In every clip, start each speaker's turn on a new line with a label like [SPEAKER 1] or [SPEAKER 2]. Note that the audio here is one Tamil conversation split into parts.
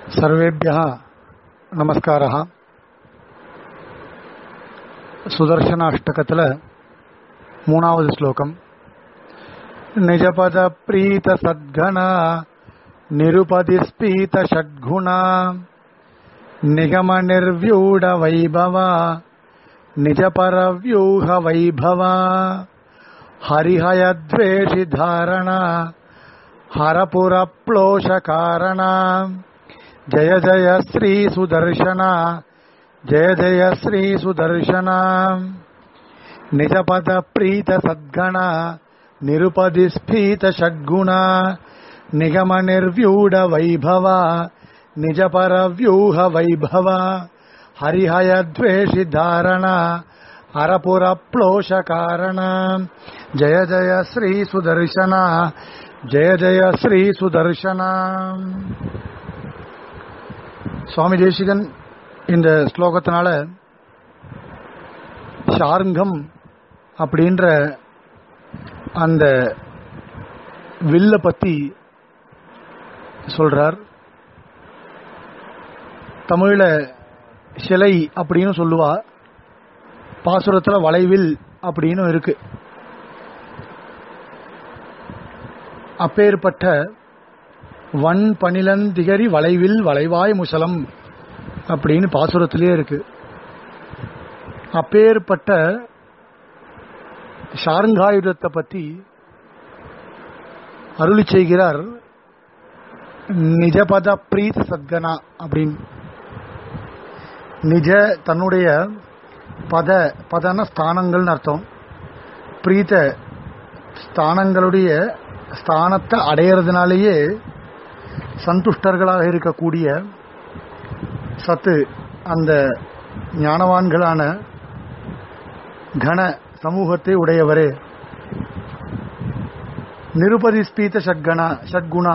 [SPEAKER 1] सर्वेभ्यः नमस्कारः சுதர்சன அஷ்டகத்தில் மூணாவது ஸ்லோகம் நிஜபத பிரீத சத்கணா நிருபதி ஸ்பீத ஷட்குணா நிகம நிர்வியூட வைபவா நிஜபர வியூக வைபவா ஹரிஹயத்வேஷி தாரணா ஹரபுரப்ளோஷ காரணா ஜய ஜய ஸ்ரீ சுதர்சனா जय जय श्री सुदर्शना निजपद प्रीत सद्गणा निरुपदि स्फीत षड्गुणा निगम निर्व्यूढ वैभवा निजपर व्यूह वैभव हरिहय द्वेषि धारणा हरपुर प्लोष कारण जय जय श्री सुदर्शना जय जय श्री सुदर्शना சுவாமி தேசிகன் இந்த ஸ்லோகத்தினால ஷாருங்கம் அப்படின்ற அந்த வில்ல பத்தி சொல்றார் தமிழ்ல சிலை அப்படின்னு சொல்லுவா பாசுரத்துல வளைவில் அப்படின்னு இருக்கு அப்பேற்பட்ட வன் பனிலந்திகரி வளைவில் வளைவாய் முசலம் அப்படின்னு பாசுரத்திலே இருக்கு அப்பேற்பட்ட ஷாருங்காயுதத்தை பத்தி அருளி செய்கிறார் நிஜபத பிரீத் சத்கனா அப்படின்னு நிஜ தன்னுடைய பத பதன ஸ்தானங்கள்னு அர்த்தம் பிரீத்த ஸ்தானங்களுடைய ஸ்தானத்தை அடையிறதுனாலேயே சந்துஷ்டர்களாக இருக்கக்கூடிய சத்து அந்த ஞானவான்களான கன சமூகத்தை உடையவரே நிருபதி ஸ்பீத ஷட்கணா ஷட்குணா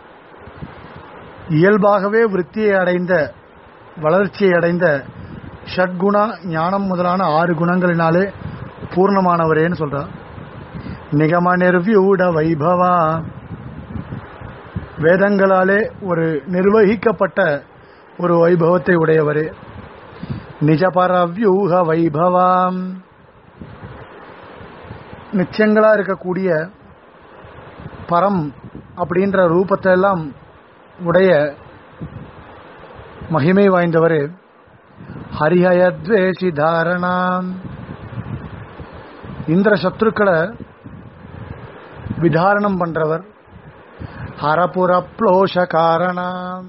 [SPEAKER 1] இயல்பாகவே விருத்தியை அடைந்த வளர்ச்சியை அடைந்த ஷட்குணா ஞானம் முதலான ஆறு குணங்களினாலே பூர்ணமானவரேன்னு சொல்றார் நிகம நிர்வியூட வைபவா வேதங்களாலே ஒரு நிர்வகிக்கப்பட்ட ஒரு வைபவத்தை உடையவரே நிஜபர வியூக வைபவாம் நிச்சயங்களா இருக்கக்கூடிய பரம் அப்படின்ற ரூபத்தை எல்லாம் உடைய மகிமை வாய்ந்தவர் ஹரிஹயத்வேஷி தாரணாம் இந்திர சத்ருக்களை விதாரணம் பண்றவர் ஹரபுர ப்ளோஷ காரணம்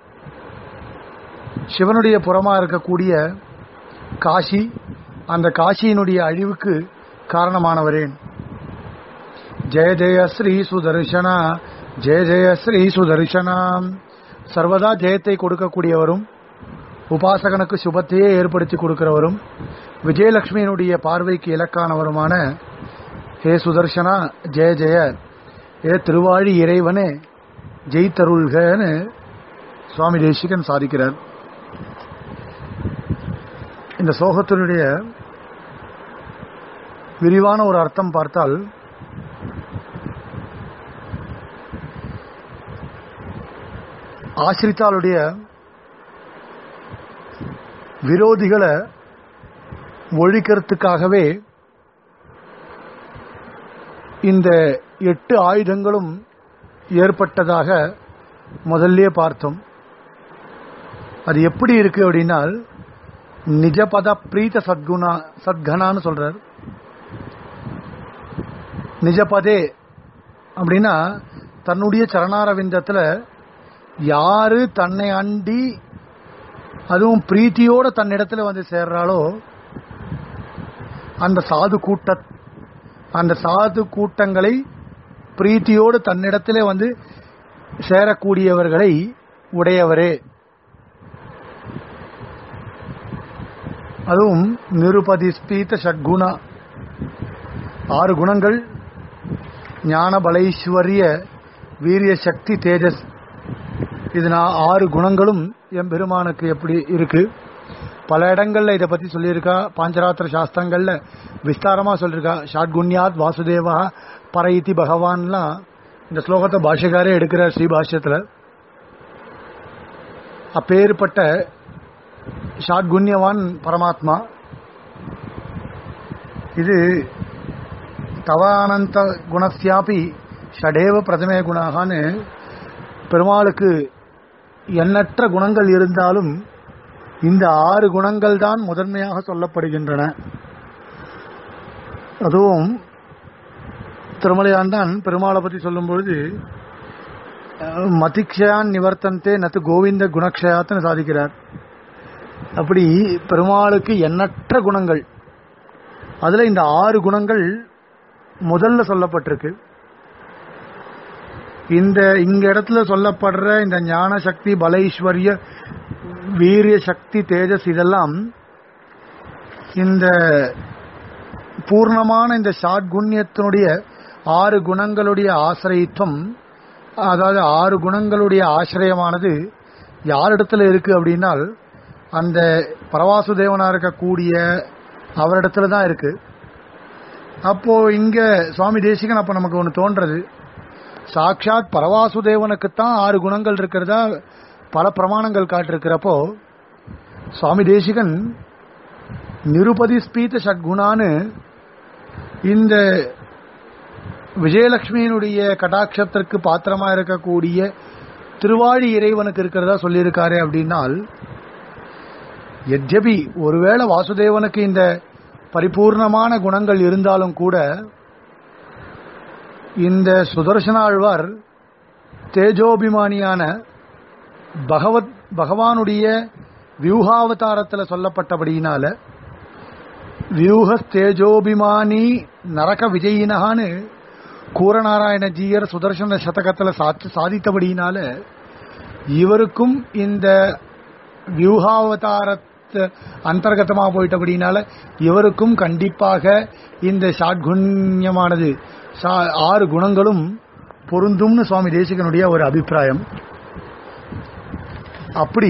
[SPEAKER 1] சிவனுடைய புறமா இருக்கக்கூடிய காசி அந்த காசியினுடைய அழிவுக்கு காரணமானவரேன் ஜெய ஜெய ஸ்ரீ சுதர்சனா ஜெய ஜெய ஸ்ரீ சுதர்சனா சர்வதா ஜெயத்தை கொடுக்கக்கூடியவரும் உபாசகனுக்கு சுபத்தையே ஏற்படுத்தி கொடுக்கிறவரும் விஜயலட்சுமியினுடைய பார்வைக்கு இலக்கானவருமான ஹே சுதர்சனா ஜெய ஜெய ஏ திருவாழி இறைவனே ஜெய்தருள்கன்னு சுவாமி தேசிகன் சாதிக்கிறார் இந்த சோகத்தினுடைய விரிவான ஒரு அர்த்தம் பார்த்தால் ஆசிரித்தாளுடைய விரோதிகளை ஒழிக்கிறதுக்காகவே இந்த எட்டு ஆயுதங்களும் ஏற்பட்டதாக முதல்ல பார்த்தோம் அது எப்படி இருக்கு அப்படின்னால் நிஜபத பிரீத சத்குணா சத்கனான்னு சொல்றார் நிஜபதே அப்படின்னா தன்னுடைய சரணாரவிந்தத்தில் யாரு தன்னை அண்டி அதுவும் பிரீத்தியோட தன்னிடத்துல வந்து சேர்றாளோ அந்த சாது கூட்ட அந்த சாது கூட்டங்களை பிரீத்தியோடு தன்னிடத்திலே வந்து சேரக்கூடியவர்களை உடையவரே அதுவும் நிருபதி ஸ்பீத ஷட்குணா ஆறு குணங்கள் ஞான பலைஸ்வரிய வீரிய சக்தி தேஜஸ் இது நான் ஆறு குணங்களும் எம்பெருமானுக்கு எப்படி இருக்கு பல இடங்கள்ல இதை பத்தி சொல்லியிருக்கா பாஞ்சராத்திர சாஸ்திரங்கள்ல விஸ்தாரமா சொல்லியிருக்கா ஷாட்குன்யாத் வாசுதேவா பரைத்தி பகவான்லாம் இந்த ஸ்லோகத்தை பாஷ்யக்காரே எடுக்கிறார் ஸ்ரீபாஷ்யத்துல அப்பேற்பட்ட ஷாட்குண்யவான் பரமாத்மா இது தவானந்த குணஸ்யாபி ஷடேவ பிரதமே குணாகான்னு பெருமாளுக்கு எண்ணற்ற குணங்கள் இருந்தாலும் இந்த ஆறு குணங்கள் தான் முதன்மையாக சொல்லப்படுகின்றன அதுவும் திருமலையாண்டான் பெருமாளை பற்றி சொல்லும் பொழுது அஹ், மதிக்ஷயான் நிவர்த்தந்தே நத்து கோவிந்த குணக்ஷயாத்னு சாதிக்கிறார் அப்படி பெருமாளுக்கு எண்ணற்ற குணங்கள் அதுல இந்த ஆறு குணங்கள் முதல்ல சொல்லப்பட்டிருக்கு இந்த இங்க இடத்துல சொல்லப்படுற இந்த ஞான சக்தி பலைஸ்வர்ய வீரிய சக்தி தேஜஸ் இதெல்லாம் இந்த பூர்ணமான இந்த ஷாட்குண்யத்தினுடைய ஆறு குணங்களுடைய ஆசிரியத்துவம் அதாவது ஆறு குணங்களுடைய ஆசிரியமானது யாரிடத்துல இருக்கு அப்படின்னால் அந்த பரவாசுதேவனா இருக்கக்கூடிய அவரிடத்துல தான் இருக்கு அப்போ இங்க சுவாமி தேசிகன் அப்ப நமக்கு ஒன்று தோன்றது சாட்சாத் பரவாசுதேவனுக்குத்தான் ஆறு குணங்கள் இருக்கிறதா பல பிரமாணங்கள் காட்டிருக்கிறப்போ சுவாமி தேசிகன் நிருபதி ஸ்பீத ஷட்குணான்னு இந்த விஜயலட்சுமியினுடைய கடாட்சத்திற்கு பாத்திரமா இருக்கக்கூடிய திருவாழி இறைவனுக்கு இருக்கிறதா சொல்லியிருக்காரு அப்படின்னால் எத்யபி ஒருவேளை வாசுதேவனுக்கு இந்த பரிபூர்ணமான குணங்கள் இருந்தாலும் கூட இந்த சுதர்சனாழ்வார் தேஜோபிமானியான பகவத் பகவானுடைய வியூகாவதாரத்தில் சொல்லப்பட்டபடியினால வியூக தேஜோபிமானி நரக விஜயினகான்னு கூரநாராயணஜீயர் சுதர்சன சதகத்தில் சாத்து சாதித்தபடியினால இவருக்கும் இந்த வியூகாவதாரத்தை அந்தர்கதமாக போயிட்டபடினால இவருக்கும் கண்டிப்பாக இந்த ஷாட்குண்யமானது சா- ஆறு குணங்களும் பொருந்தும்னு சுவாமி தேசிகனுடைய ஒரு அபிப்பிராயம் அப்படி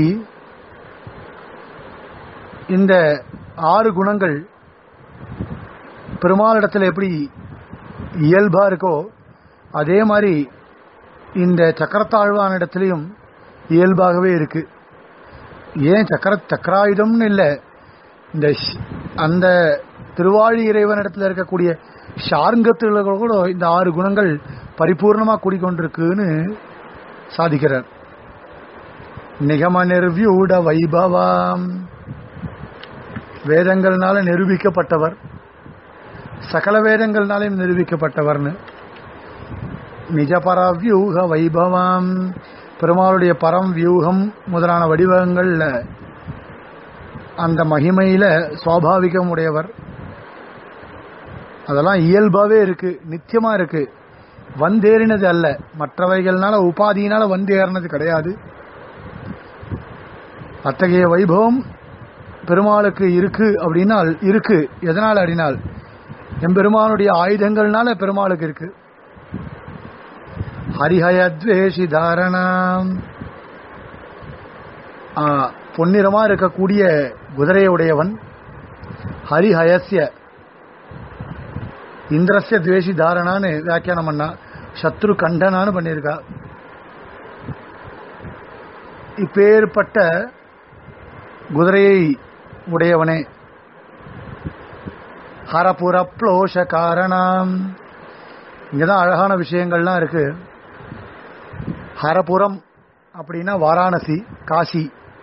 [SPEAKER 1] இந்த ஆறு குணங்கள் பெருமாளிடத்தில் எப்படி இயல்பா இருக்கோ அதே மாதிரி இந்த சக்கரத்தாழ்வான இடத்துலையும் இயல்பாகவே இருக்கு ஏன் சக்கர சக்கராயுதம்னு இல்லை இந்த ஷ்- அந்த திருவாழி இறைவனிடத்தில் இருக்கக்கூடிய ஷார்ங்கத்தில் கூட இந்த ஆறு குணங்கள் பரிபூர்ணமாக கூடிக்கொண்டிருக்குன்னு சாதிக்கிறார் நிகம நிர்வியூட வைபவாம் வேதங்கள்னால நிரூபிக்கப்பட்டவர் சகல வேதங்கள்னாலையும் நிரூபிக்கப்பட்டவர்னு நிஜ பரவியூக வைபவம் பெருமாளுடைய பரம் வியூகம் முதலான வடிவங்கள்ல அந்த மகிமையில சுவாபாவிகம் உடையவர் அதெல்லாம் இயல்பாவே இருக்கு நித்தியமா இருக்கு வந்தேறினது அல்ல மற்றவைகள்னால உபாதியினால வந்தேறினது கிடையாது அத்தகைய வைபவம் பெருமாளுக்கு இருக்கு அப்படின்னால் இருக்கு எதனால் அப்படின்னால் எம்பெருமானுடைய ஆயுதங்கள்னால பெருமாளுக்கு இருக்கு ஹரிஹயத்வேஷி தாரணம் ஆ, பொன்னிறமா இருக்கக்கூடிய குதிரையுடையவன் ஹரிஹயஸ்ய இந்திரஸ்ய துவேஷி தாரணான்னு வியாக்கியானம் பண்ணா சத்ரு கண்டனான்னு பண்ணியிருக்கா இப்பேற்பட்ட குதிரையை உடையவனே ஹரபுர ப்ளோஷ காரணம் இங்கதான் அழகான விஷயங்கள்லாம் இருக்கு ஹரபுரம் அப்படின்னா வாராணசி காசி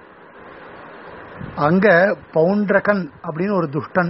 [SPEAKER 1] அங்க பவுண்ட்ரகன் அப்படின்னு ஒரு துஷ்டன்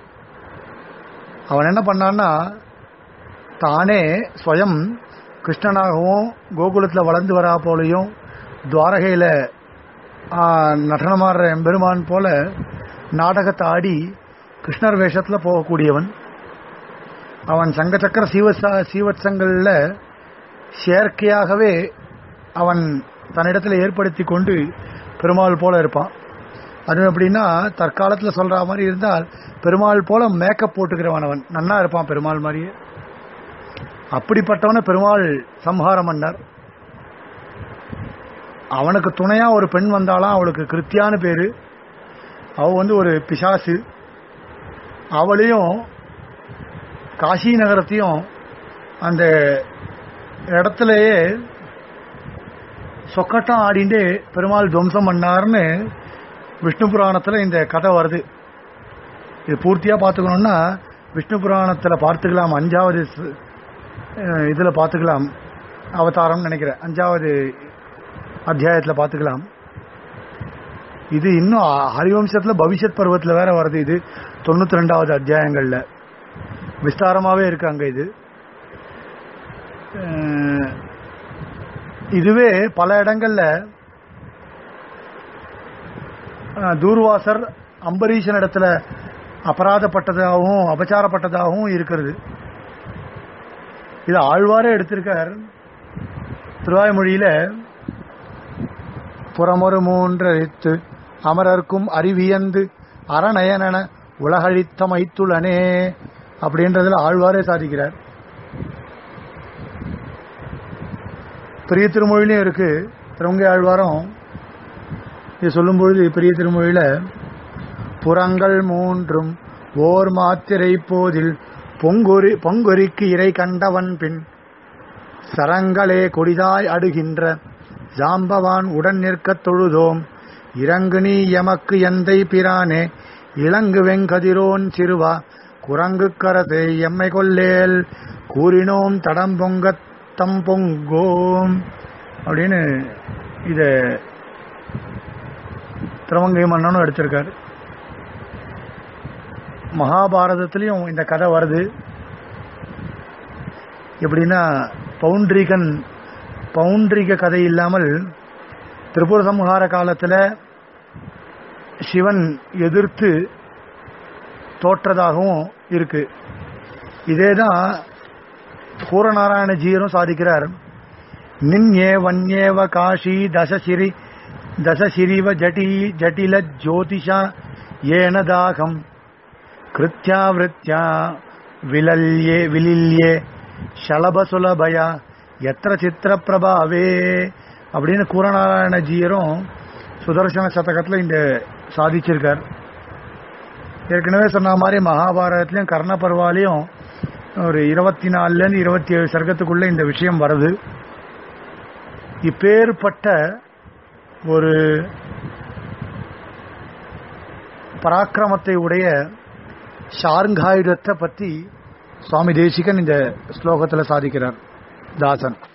[SPEAKER 1] அவன் என்ன பண்ணான்னா தானே ஸ்வயம் கிருஷ்ணனாகவும் கோகுலத்தில் வளர்ந்து வரா போலையும் துவாரகையில் நடனமாடுற எம்பெருமான் போல நாடகத்தை ஆடி கிருஷ்ணர் வேஷத்தில் போகக்கூடியவன் அவன் சங்கச்சக்கர சீவச சீவத்சங்களில் செயற்கையாகவே அவன் தன்னிடத்தில் ஏற்படுத்தி கொண்டு பெருமாள் போல இருப்பான் அது எப்படின்னா தற்காலத்தில் சொல்ற மாதிரி இருந்தால் பெருமாள் போல மேக்கப் போட்டுக்கிறவன் அவன் நன்னா இருப்பான் பெருமாள் மாதிரியே அப்படிப்பட்டவனை பெருமாள் சம்ஹாரம் பண்ணார் அவனுக்கு துணையா ஒரு பெண் வந்தாலாம் அவளுக்கு கிருத்தியான்னு பேரு அவ வந்து ஒரு பிசாசு அவளையும் காசி நகரத்தையும் அந்த இடத்துலயே சொக்கட்டம் ஆடிண்டே பெருமாள் துவம்சம் பண்ணார்னு விஷ்ணு புராணத்துல இந்த கதை வருது இது பூர்த்தியா பார்த்துக்கணும்னா விஷ்ணு புராணத்துல பார்த்துக்கலாம் அஞ்சாவது ஸ்- அஹ் இதுல பார்த்துக்கலாம் அவதாரம் நினைக்கிறேன் அஞ்சாவது அத்தியாயத்துல பார்த்துக்கலாம் இது இன்னும் ஹரிவம்சத்துல பவிஷ்யத் பருவத்துல வேற வருது இது தொண்ணூத்தி ரெண்டாவது அத்தியாயங்கள்ல விஸ்தாரமாவே இருக்கு அங்க இது அஹ் இதுவே பல இடங்கள்ல அஹ், தூர்வாசர் அம்பரீஷன் இடத்துல அபராதப்பட்டதாகவும் அபச்சாரப்பட்டதாகவும் இருக்கிறது இது ஆழ்வாரே எடுத்திருக்கார் திருவாய்மொழியில புறமொரு மூன்றழித்து அமரர்க்கும் அறிவியந்து அரணயனன உலகழித்த மைத்துளனே அப்படின்றதுல ஆழ்வாரே சாதிக்கிறார் பெரிய திருமொழியிலும் இருக்கு திருவங்கை ஆழ்வாரும் இது சொல்லும் பொழுது பெரிய திருமொழியில புறங்கள் மூன்றும் ஓர் மாத்திரை போதில் பொங்கொரி பொங்கொரிக்கு இறை கண்டவன் பின் சரங்களே கொடிதாய் அடுகின்ற ஜாம்பவான் உடன் நிற்கத் தொழுதோம் இறங்கு நீ எமக்கு எந்தை பிரானே இளங்கு வெங்கதிரோன் சிறுவா குரங்கு கரசே எம்மை கொல்லேல் கூறினோம் தடம் பொங்கத் தம் பொங்கோம் அப்படின்னு இத திருவங்கை மன்னனும் எடுத்திருக்காரு மகாபாரதத்திலையும் இந்த கதை வருது எப்படின்னா பவுண்ட்ரிகன் பவுண்ட்ரிக கதை இல்லாமல் திரிபுர சம்ஹார காலத்துல சிவன் எதிர்த்து தோற்றதாகவும் இருக்கு இதேதான் பூரநாராயண ஜீயரும் சாதிக்கிறார் நின்யே வன்யேவ காஷி தசசிரி தசசிரிவ ஜட்டி ஜட்டில ஜோதிஷா ஏன தாகம் கிருத்யா விருத்யா விலல்யே விலில்யே ஷலபசுலபயா எத்திர சித்திர பிரபாவே அப்படின்னு கூரநாராயண ஜீயரும் சுதர்சன சதகத்துல இந்த சாதிச்சிருக்கார் ஏற்கனவே சொன்ன மாதிரி மகாபாரதத்திலையும் கர்ண பர்வாலையும் ஒரு இருபத்தி நாலுல இருந்து இருபத்தி ஏழு சர்க்கத்துக்குள்ள இந்த விஷயம் வருது இப்பேற்பட்ட ஒரு பராக்கிரமத்தை உடைய ஷார்ங்காயுதத்தை பத்தி சுவாமி தேசிகன் இந்த ஸ்லோகத்துல சாதிக்கிறார் தாசன்